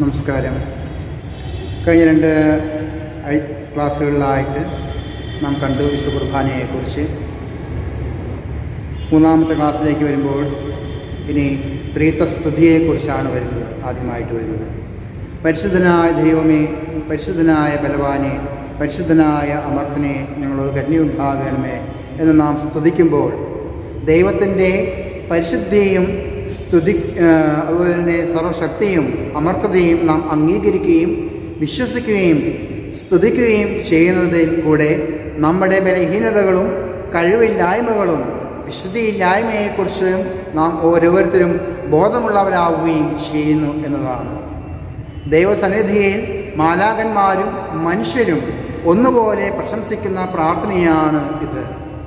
നമസ്കാരം കഴിഞ്ഞ രണ്ട് ഐ- ക്ലാസ്സുകളിലായിട്ട് നാം കണ്ടു വിശുദ്ധ കുർബാനയെക്കുറിച്ച് മൂന്നാമത്തെ ക്ലാസ്സിലേക്ക് വരുമ്പോൾ ഇനി ത്രീത്വസ്തുതിയെക്കുറിച്ചാണ് വരുന്നത് ആദ്യമായിട്ട് വരുന്നത് പരിശുദ്ധനായ ദൈവമേ പരിശുദ്ധനായ ബലവാനെ പരിശുദ്ധനായ അമർത്തനെ ഞങ്ങളോട് കന്യുണ്ടാകണമേ എന്ന് നാം സ്തുതിക്കുമ്പോൾ ദൈവത്തിൻ്റെ പരിശുദ്ധിയും സ്തുതി ആ, അതുപോലെ തന്നെ സർവശക്തിയും അമർത്തതയും നാം അംഗീകരിക്കുകയും വിശ്വസിക്കുകയും സ്തുതിക്കുകയും ചെയ്യുന്നതിൽ കൂടെ നമ്മുടെ ബലഹീനതകളും കഴിവില്ലായ്മകളും വിശുദ്ധിയില്ലായ്മയെക്കുറിച്ചും നാം ഓരോരുത്തരും ബോധമുള്ളവരാവുകയും ചെയ്യുന്നു എന്നതാണ് ദൈവസന്നിധിയിൽ മാലാകന്മാരും മനുഷ്യരും ഒന്നുപോലെ പ്രശംസിക്കുന്ന പ്രാർത്ഥനയാണ് ഇത്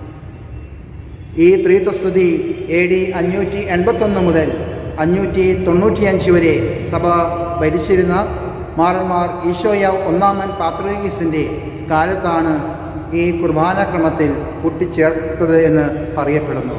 ഈ ത്രിത്വസ്തുതി എ ഡി അഞ്ഞൂറ്റി എൺപത്തൊന്ന് മുതൽ അഞ്ഞൂറ്റി തൊണ്ണൂറ്റിയഞ്ച് വരെ സഭ ഭരിച്ചിരുന്ന മാറന്മാർ ഈശോയ ഒന്നാമൻ പാത്രീസിൻ്റെ കാലത്താണ് ഈ കുർബാനക്രമത്തിൽ കൂട്ടിച്ചേർത്തത് എന്ന് പറയപ്പെടുന്നു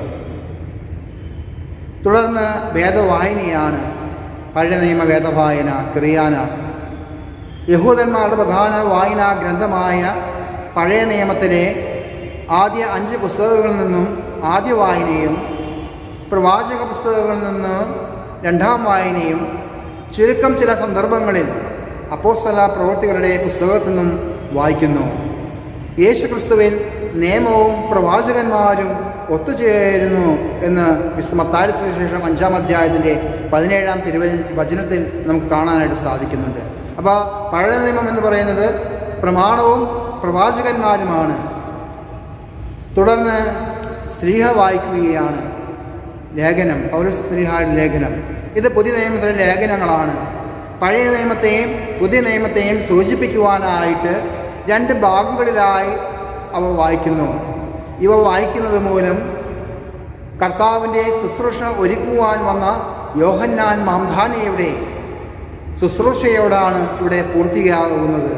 തുടർന്ന് വേദവായനയാണ് പഴയ നിയമ വേദവായന ക്രിയാന യഹൂദന്മാരുടെ പ്രധാന വായനാ ഗ്രന്ഥമായ പഴയ നിയമത്തിലെ ആദ്യ അഞ്ച് പുസ്തകങ്ങളിൽ നിന്നും ആദ്യ വായനയും പ്രവാചക പുസ്തകങ്ങളിൽ നിന്ന് രണ്ടാം വായനയും ചുരുക്കം ചില സന്ദർഭങ്ങളിൽ അപ്പോസ്തല പ്രവൃത്തികളുടെ പുസ്തകത്തിൽ നിന്നും വായിക്കുന്നു യേശുക്രിസ്തുവിൽ നിയമവും പ്രവാചകന്മാരും ഒത്തുചേരുന്നു എന്ന് വിശ്വമത്താരി സുവിശേഷം അഞ്ചാം അധ്യായത്തിൻ്റെ പതിനേഴാം തിരുവ വചനത്തിൽ നമുക്ക് കാണാനായിട്ട് സാധിക്കുന്നുണ്ട് അപ്പോൾ പഴയ നിയമം എന്ന് പറയുന്നത് പ്രമാണവും പ്രവാചകന്മാരുമാണ് തുടർന്ന് സ്ത്രീഹ വായിക്കുകയാണ് ലേഖനം പൗരസ് സ്ത്രീഹായുടെ ലേഖനം ഇത് പുതിയ നിയമത്തിലെ ലേഖനങ്ങളാണ് പഴയ നിയമത്തെയും പുതിയ നിയമത്തെയും സൂചിപ്പിക്കുവാനായിട്ട് രണ്ട് ഭാഗങ്ങളിലായി അവ വായിക്കുന്നു ഇവ വായിക്കുന്നത് മൂലം കർത്താവിൻ്റെ ശുശ്രൂഷ ഒരുക്കുവാൻ വന്ന യോഹന്നാൻ മാംധാനയുടെ ശുശ്രൂഷയോടാണ് ഇവിടെ പൂർത്തിയാകുന്നത്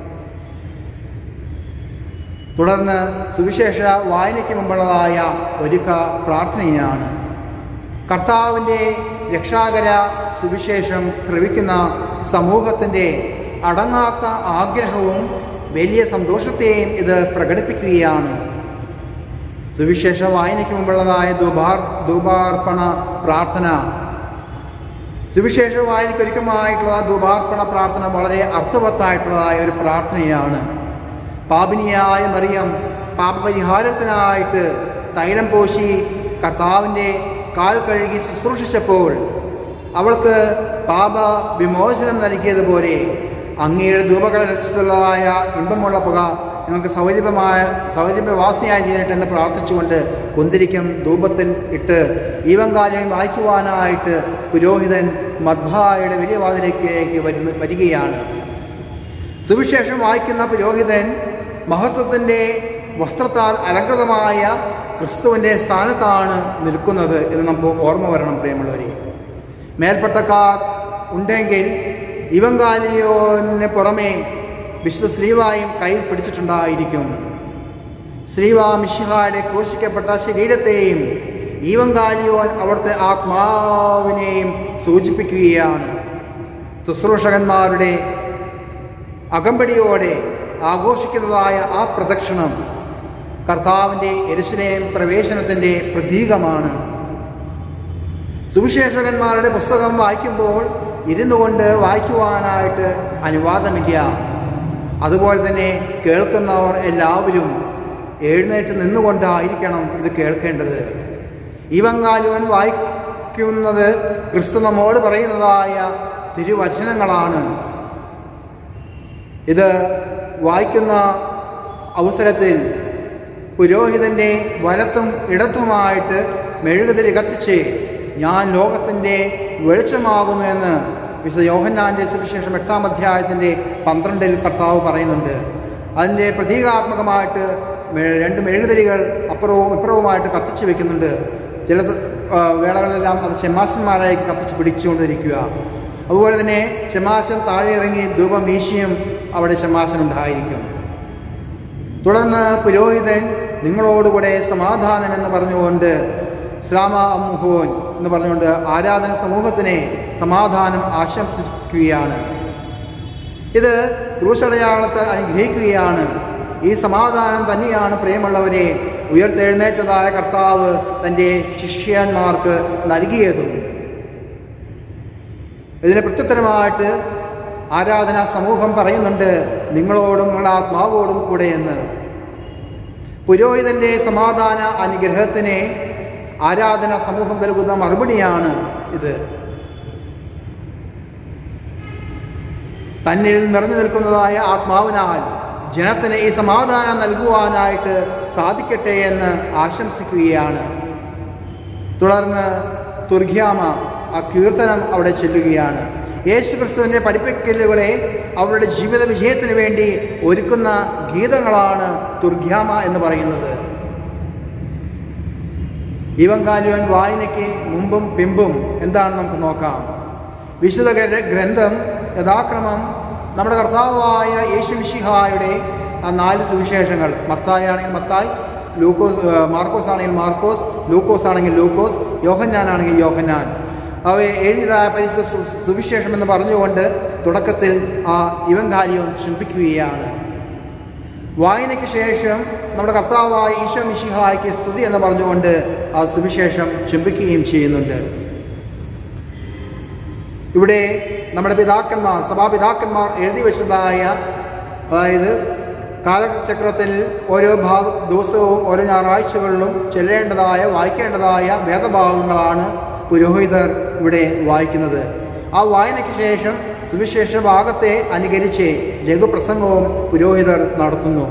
തുടർന്ന് സുവിശേഷ വായനയ്ക്ക് മുമ്പുള്ളതായ ഒരുക്ക പ്രാർത്ഥനയാണ് കർത്താവിൻ്റെ രക്ഷാകര സുവിശേഷം ശ്രവിക്കുന്ന സമൂഹത്തിൻ്റെ അടങ്ങാത്ത ആഗ്രഹവും വലിയ സന്തോഷത്തെയും ഇത് പ്രകടിപ്പിക്കുകയാണ് സുവിശേഷ വായനയ്ക്ക് മുമ്പുള്ളതായ ദുബാർ ദുബാർപ്പണ പ്രാർത്ഥന സുവിശേഷ വായനയ്ക്കൊരുക്കമായിട്ടുള്ള ദുബാർപ്പണ പ്രാർത്ഥന വളരെ അർത്ഥവത്തായിട്ടുള്ളതായ ഒരു പ്രാർത്ഥനയാണ് പാപിനിയായ മറിയം പാപപരിഹാരത്തിനായിട്ട് തൈലം പൂശി കർത്താവിൻ്റെ കാൽ കഴുകി ശുശ്രൂഷിച്ചപ്പോൾ അവൾക്ക് പാപ വിമോചനം നൽകിയതുപോലെ അങ്ങയുടെ ധൂപകലക്ഷത്തുള്ളതായ ഇമ്പമുള്ള പുക ഞങ്ങൾക്ക് സൗരഭ്യമായ സൗരഭ്യവാസിയായി തീരട്ടെ എന്ന് പ്രാർത്ഥിച്ചുകൊണ്ട് കുന്തിരിക്കം ധൂപത്തിൽ ഇട്ട് ഈവങ്കാര്യം വായിക്കുവാനായിട്ട് പുരോഹിതൻ മദ്ഭായുടെ വലിയ വാതിലേക്ക് വരുന്ന വരികയാണ് സുവിശേഷം വായിക്കുന്ന പുരോഹിതൻ മഹത്വത്തിൻ്റെ വസ്ത്രത്താൽ അലങ്കൃതമായ ക്രിസ്തുവിൻ്റെ സ്ഥാനത്താണ് നിൽക്കുന്നത് എന്ന് നമുക്ക് ഓർമ്മ വരണം പ്രിയമുള്ളവരെ മേൽപ്പട്ടക്കാർ ഉണ്ടെങ്കിൽ ഇവങ്കാലിയോന് പുറമെ വിശുദ്ധ ശ്രീവായും കയ്യിൽ പിടിച്ചിട്ടുണ്ടായിരിക്കും ശ്രീവാ മിഷിഹായുടെ ക്രൂശിക്കപ്പെട്ട ശരീരത്തെയും ഈവങ്കാലിയോൻ അവിടുത്തെ ആത്മാവിനെയും സൂചിപ്പിക്കുകയാണ് ശുശ്രൂഷകന്മാരുടെ അകമ്പടിയോടെ ആഘോഷിക്കുന്നതായ ആ പ്രദക്ഷിണം കർത്താവിൻ്റെ എരുസലേം പ്രവേശനത്തിൻ്റെ പ്രതീകമാണ് സുവിശേഷകന്മാരുടെ പുസ്തകം വായിക്കുമ്പോൾ ഇരുന്നു കൊണ്ട് വായിക്കുവാനായിട്ട് അനുവാദമില്ല അതുപോലെ തന്നെ കേൾക്കുന്നവർ എല്ലാവരും എഴുന്നേറ്റ് നിന്നുകൊണ്ടായിരിക്കണം ഇത് കേൾക്കേണ്ടത് ഈ ബംഗാലുവൻ വായിക്കുന്നത് ക്രിസ്തു നമ്മോട് പറയുന്നതായ തിരുവചനങ്ങളാണ് ഇത് വായിക്കുന്ന അവസരത്തിൽ പുരോഹിതന്റെ വലത്തും ഇടത്തുമായിട്ട് മെഴുകുതിരി കത്തിച്ച് ഞാൻ ലോകത്തിൻ്റെ വെളിച്ചമാകുന്നു എന്ന് വിശുദ്ധ യോഹന്നാന്റെ സുവിശേഷം എട്ടാം അധ്യായത്തിൻ്റെ പന്ത്രണ്ടിൽ കർത്താവ് പറയുന്നുണ്ട് അതിൻ്റെ പ്രതീകാത്മകമായിട്ട് മെ- രണ്ട് മെഴുകുതിരികൾ അപ്പുറവും ഇപ്പുറവുമായിട്ട് കത്തിച്ച് വെക്കുന്നുണ്ട് ചില സ- ആ, വേളകളിലെല്ലാം അത് ഷെമാസന്മാരായി കത്തിച്ച് പിടിച്ചുകൊണ്ടിരിക്കുക അതുപോലെ തന്നെ ഷമാശൻ താഴെ ഇറങ്ങി ധൂപം വീശിയും അവിടെ ഷമാശൻ ഉണ്ടായിരിക്കും തുടർന്ന് പുരോഹിതൻ നിങ്ങളോടുകൂടെ സമാധാനം എന്ന് പറഞ്ഞുകൊണ്ട് ശ്രാമ അമ്മുഹോൻ എന്ന് പറഞ്ഞുകൊണ്ട് ആരാധന സമൂഹത്തിനെ സമാധാനം ആശംസിക്കുകയാണ് ഇത് ക്രൂശടയാളത്തെ അനുഗ്രഹിക്കുകയാണ് ഈ സമാധാനം തന്നെയാണ് പ്രിയമുള്ളവരെ ഉയർത്തെഴുന്നേറ്റതായ കർത്താവ് തൻ്റെ ശിഷ്യന്മാർക്ക് നൽകിയതും ഇതിന് പ്രത്യുത്തരമായിട്ട് ആരാധനാ സമൂഹം പറയുന്നുണ്ട് നിങ്ങളോടും നിങ്ങളുടെ ആത്മാവോടും കൂടെ എന്ന് പുരോഹിതന്റെ സമാധാന അനുഗ്രഹത്തിന് ആരാധന സമൂഹം നൽകുന്ന മറുപടിയാണ് ഇത് തന്നിൽ നിറഞ്ഞു നിൽക്കുന്നതായ ആത്മാവിനാൽ ജനത്തിന് ഈ സമാധാനം നൽകുവാനായിട്ട് സാധിക്കട്ടെ എന്ന് ആശംസിക്കുകയാണ് തുടർന്ന് തുർഗ്യാമ ആ കീർത്തനം അവിടെ ചെല്ലുകയാണ് യേശു ക്രിസ്തുവിൻ്റെ പഠിപ്പിക്കലുകളെ അവരുടെ ജീവിത വിജയത്തിന് വേണ്ടി ഒരുക്കുന്ന ഗീതങ്ങളാണ് തുർഗ്യാമ എന്ന് പറയുന്നത് ഈവങ്കാലിയോൻ വായനയ്ക്ക് മുമ്പും പിമ്പും എന്താണെന്ന് നമുക്ക് നോക്കാം വിശുദ്ധ ഗ്ര- ഗ്രന്ഥം യഥാക്രമം നമ്മുടെ കർത്താവായ യേശു മിശിഹായുടെ ആ നാല് സുവിശേഷങ്ങൾ മത്തായി ആണെങ്കിൽ മത്തായി ലൂക്കോസ് ആ, മാർക്കോസ് ആണെങ്കിൽ മാർക്കോസ് ലൂക്കോസ് ആണെങ്കിൽ ലൂക്കോസ് യോഹന്നാൻ ആണെങ്കിൽ യോഹന്നാൻ അവയെ എഴുതിയതായ പരിശുദ്ധ സു- സുവിശേഷം എന്ന് പറഞ്ഞുകൊണ്ട് തുടക്കത്തിൽ ആ ഇവങ്കാലിയോൻ ശില്പിക്കുകയാണ് വായനയ്ക്ക് ശേഷം നമ്മുടെ കർത്താവായ ഈശോ മിശിഹായ്ക്ക് സ്തുതി എന്ന് പറഞ്ഞുകൊണ്ട് ആ സുവിശേഷം ചുംബിക്കുകയും ചെയ്യുന്നുണ്ട് ഇവിടെ നമ്മുടെ പിതാക്കന്മാർ സഭാപിതാക്കന്മാർ എഴുതി വെച്ചതായ അതായത് കാലചക്രത്തിൽ ഓരോ ഭാഗ ദിവസവും ഓരോ ഞായറാഴ്ചകളിലും ചെല്ലേണ്ടതായ വായിക്കേണ്ടതായ വേദഭാഗങ്ങളാണ് പുരോഹിതർ ഇവിടെ വായിക്കുന്നത് ആ വായനയ്ക്ക് ശേഷം സുവിശേഷ ഭാഗത്തെ അനുകരിച്ച് ലഘുപ്രസംഗവും പുരോഹിതർ നടത്തുന്നു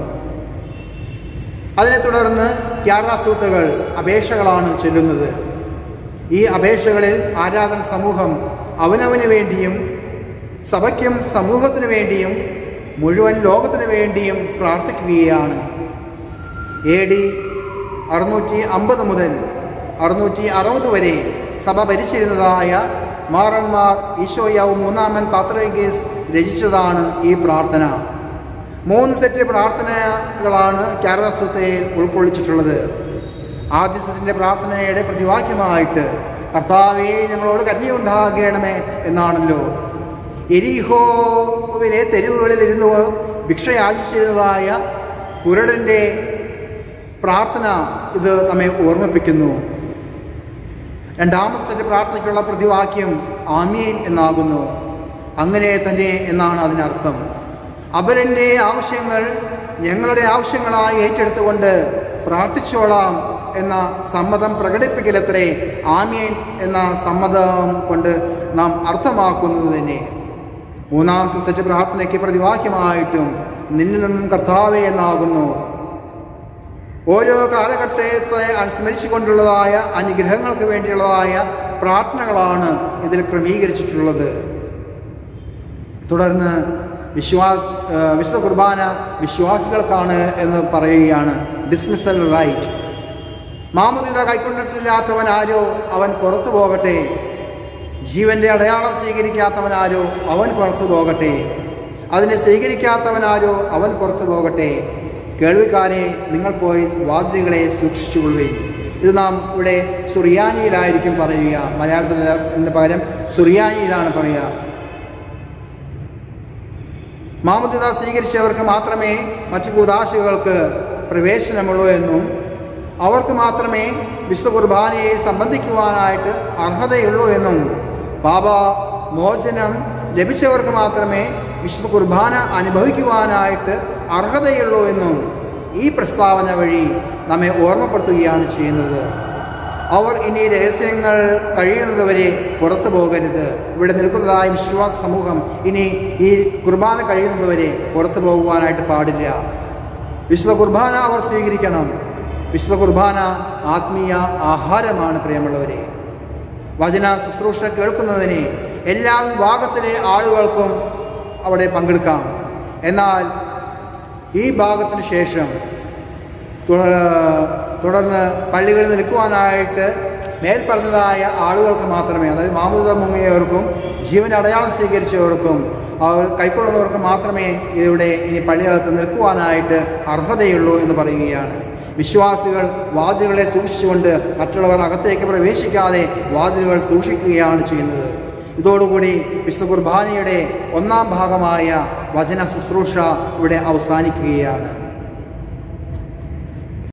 അതിനെ തുടർന്ന് ക്യാറാസൂത്തുകൾ അപേക്ഷകളാണ് ചൊല്ലുന്നത് ഈ അപേക്ഷകളിൽ ആരാധന സമൂഹം അവനവന് വേണ്ടിയും സഭയ്ക്കും സമൂഹത്തിനു വേണ്ടിയും മുഴുവൻ ലോകത്തിനു വേണ്ടിയും പ്രാർത്ഥിക്കുകയാണ് എ ഡി അറുന്നൂറ്റി അമ്പത് മുതൽ അറുന്നൂറ്റി അറുപത് വരെ സഭ ഭരിച്ചിരുന്നതായ മാറന്മാർ ഈശോയാവ് മൂന്നാമൻ പാത്രഗീസ് രചിച്ചതാണ് ഈ പ്രാർത്ഥന മൂന്ന് സെറ്റ് പ്രാർത്ഥനകളാണ് ക്യാരസത്തെ ഉൾക്കൊള്ളിച്ചിട്ടുള്ളത് ആദ്യ സെറ്റിന്റെ പ്രാർത്ഥനയുടെ പ്രതിവാക്യമായിട്ട് കർത്താവേ ഞങ്ങളോട് കരുണയുണ്ടാകണമേ എന്നാണല്ലോ എരിഹോവിലെ തെരുവുകളിൽ ഇരുന്ന് ഭിക്ഷ യാചിച്ചിരുന്നതായ കുരുടന്റെ പ്രാർത്ഥന ഇത് നമ്മെ ഓർമ്മിപ്പിക്കുന്നു രണ്ടാമത്തെ സെറ്റ് പ്രാർത്ഥനയ്ക്കുള്ള പ്രതിവാക്യം ആമീൻ എന്നാകുന്നു അങ്ങനെ തന്നെ എന്നാണ് അതിനർത്ഥം അവരൻ്റെ ആവശ്യങ്ങൾ ഞങ്ങളുടെ ആവശ്യങ്ങളായി ഏറ്റെടുത്തുകൊണ്ട് പ്രാർത്ഥിച്ചോളാം എന്ന സമ്മതം പ്രകടിപ്പിക്കലത്രേ ആമീൻ എന്ന സമ്മതം കൊണ്ട് നാം അർത്ഥമാക്കുന്നത് തന്നെ മൂന്നാമത്തെ സെറ്റ് പ്രാർത്ഥനയ്ക്ക് പ്രതിവാക്യമായിട്ടും നിന്നിൽ നിന്നും കർത്താവേ എന്നാകുന്നു ഓരോ കാലഘട്ടത്തെ അനുസ്മരിച്ചുകൊണ്ടുള്ളതായ അനുഗ്രഹങ്ങൾക്ക് വേണ്ടിയുള്ളതായ പ്രാർത്ഥനകളാണ് ഇതിൽ ക്രമീകരിച്ചിട്ടുള്ളത് തുടർന്ന് വിശ്വാ ആ, വിശുദ്ധ കുർബാന വിശ്വാസികൾക്കാണ് എന്ന് പറയുകയാണ് ഡിസ്മിസൽ റൈറ്റ് മാമുദിത കൈക്കൊണ്ടിട്ടില്ലാത്തവൻ ആരോ അവൻ പുറത്തു പോകട്ടെ ജീവന്റെ അടയാളം സ്വീകരിക്കാത്തവൻ ആരോ അവൻ പുറത്തു പോകട്ടെ അതിനെ സ്വീകരിക്കാത്തവൻ ആരോ അവൻ പുറത്തു പോകട്ടെ കേൾവിക്കാരെ നിങ്ങൾ പോയി വാതിലുകളെ സൂക്ഷിച്ചുകൊള്ളുകയും ഇത് നാം ഇവിടെ സുറിയാനിയിലായിരിക്കും പറയുക മലയാളത്തിന് പകരം സുറിയാനിയിലാണ് പറയുക മാമുദിത സ്വീകരിച്ചവർക്ക് മാത്രമേ മറ്റു കൂതാശികൾക്ക് പ്രവേശനമുള്ളൂ എന്നും അവർക്ക് മാത്രമേ വിശുദ്ധ കുർബാനയിൽ സംബന്ധിക്കുവാനായിട്ട് അർഹതയുള്ളൂ എന്നും പാപ മോചനം ലഭിച്ചവർക്ക് മാത്രമേ വിശുദ്ധ കുർബാന അനുഭവിക്കുവാനായിട്ട് അർഹതയുള്ളൂ എന്നും ഈ പ്രസ്താവന വഴി നമ്മെ ഓർമ്മപ്പെടുത്തുകയാണ് ചെയ്യുന്നത് അവർ ഇനി രഹസ്യങ്ങൾ കഴിയുന്നതുവരെ പുറത്തു പോകരുത് ഇവിടെ നിൽക്കുന്നതായ വിശ്വാസ സമൂഹം ഇനി ഈ കുർബാന കഴിയുന്നതുവരെ പുറത്തു പോകുവാനായിട്ട് പാടില്ല വിശുദ്ധ കുർബാന അവർ സ്വീകരിക്കണം വിശുദ്ധ കുർബാന ആത്മീയ ആഹാരമാണ് പ്രിയമുള്ളവരെ വചന ശുശ്രൂഷ കേൾക്കുന്നതിന് എല്ലാ വിഭാഗത്തിലെ ആളുകൾക്കും അവിടെ പങ്കെടുക്കാം എന്നാൽ ഈ ഭാഗത്തിന് ശേഷം തുട- തുടർന്ന് പള്ളികളിൽ നിൽക്കുവാനായിട്ട് മേൽപ്പറഞ്ഞതായ ആളുകൾക്ക് മാത്രമേ അതായത് മാമൂത മുങ്ങിയവർക്കും ജീവൻ അടയാളം സ്വീകരിച്ചവർക്കും അവർ കൈക്കൊള്ളുന്നവർക്ക് മാത്രമേ ഇവിടെ ഇനി പള്ളികൾക്ക് നിൽക്കുവാനായിട്ട് അർഹതയുള്ളൂ എന്ന് പറയുകയാണ് വിശ്വാസികൾ വാതിലുകളെ സൂക്ഷിച്ചുകൊണ്ട് മറ്റുള്ളവർ അകത്തേക്ക് പ്രവേശിക്കാതെ വാതിലുകൾ സൂക്ഷിക്കുകയാണ് ചെയ്യുന്നത് ഇതോടുകൂടി വിശുദ്ധ കുർബാനയുടെ ഒന്നാം ഭാഗമായ വചന ശുശ്രൂഷ ഇവിടെ അവസാനിക്കുകയാണ്